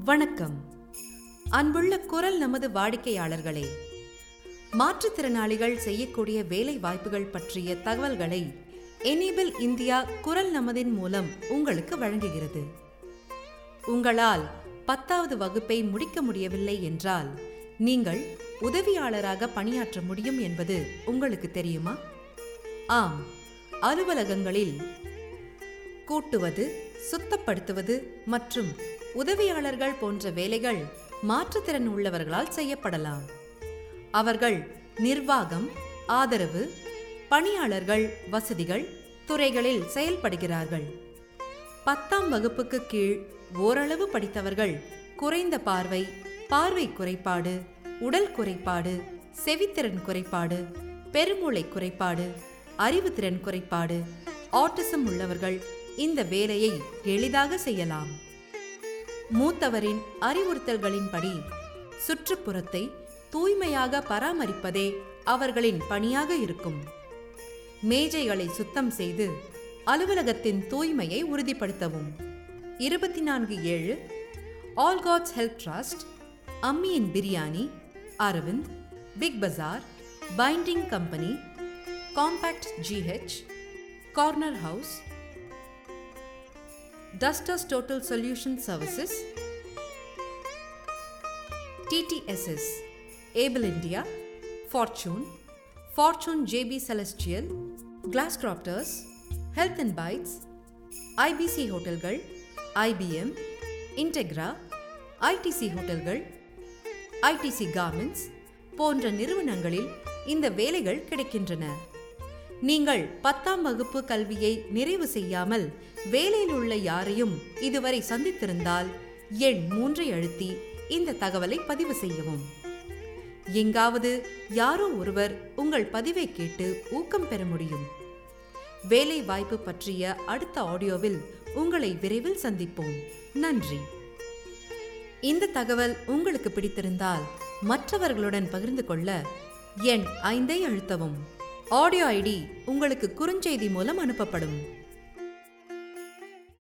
வணக்கம் அன்புள்ள குரல் நமது வாடிக்கையாளர்களே மாற்றுத்திறனாளிகள் செய்யக்கூடிய வேலை வாய்ப்புகள் பற்றிய தகவல்களை எனேபிள் இந்தியா குரல் நமதின் மூலம் உங்களுக்கு வழங்குகிறது உங்களால் பத்தாவது வகுப்பை முடிக்க முடியவில்லை என்றால் நீங்கள் உதவியாளராக பணியாற்ற முடியும் என்பது உங்களுக்கு தெரியுமா ஆம் அலுவலகங்களில் கூட்டுவது சுத்தப்படுத்துவது மற்றும் உதவியாளர்கள் போன்ற வேலைகள் மாற்றுத்திறன் உள்ளவர்களால் செய்யப்படலாம் அவர்கள் நிர்வாகம் ஆதரவு பணியாளர்கள் வசதிகள் துறைகளில் செயல்படுகிறார்கள் பத்தாம் வகுப்புக்கு கீழ் ஓரளவு படித்தவர்கள் குறைந்த பார்வை பார்வை குறைபாடு உடல் குறைபாடு செவித்திறன் குறைபாடு பெருமூளை குறைபாடு அறிவுத்திறன் குறைபாடு ஆட்டிசம் உள்ளவர்கள் இந்த வேலையை எளிதாக செய்யலாம் மூத்தவரின் அறிவுறுத்தல்களின்படி சுற்றுப்புறத்தை தூய்மையாக பராமரிப்பதே அவர்களின் பணியாக இருக்கும் மேஜைகளை சுத்தம் செய்து அலுவலகத்தின் தூய்மையை உறுதிப்படுத்தவும் இருபத்தி நான்கு ஏழு ஆல் காட்ஸ் ஹெல்த் ட்ரஸ்ட் அம்மியின் biryani Aravind big bazaar binding company compact GH corner house dusters total solution services TTSS, Able India, Fortune, Fortune JB Celestial, Glass Crafters, Health and Bites, IBC ஹோட்டல்கள் IBM, Integra, ITC ஹோட்டல்கள் ITC Garments போன்ற நிறுவனங்களில் இந்த வேலைகள் கிடைக்கின்றன நீங்கள் பத்தாம் வகுப்பு கல்வியை நிறைவு செய்யாமல் வேலையில் உள்ள யாரையும் இதுவரை சந்தித்திருந்தால் எண் மூன்றை அழுத்தி இந்த தகவலை பதிவு செய்யவும் எங்காவது யாரோ ஒருவர் உங்கள் பதிவை கேட்டு ஊக்கம் பெற முடியும் வேலை வாய்ப்பு பற்றிய அடுத்த ஆடியோவில் உங்களை விரைவில் சந்திப்போம் நன்றி இந்த தகவல் உங்களுக்கு பிடித்திருந்தால் மற்றவர்களுடன் பகிர்ந்து கொள்ள எண் ஐந்தை அழுத்தவும் ஆடியோ ஐடி உங்களுக்கு குறுஞ்செய்தி மூலம் அனுப்பப்படும்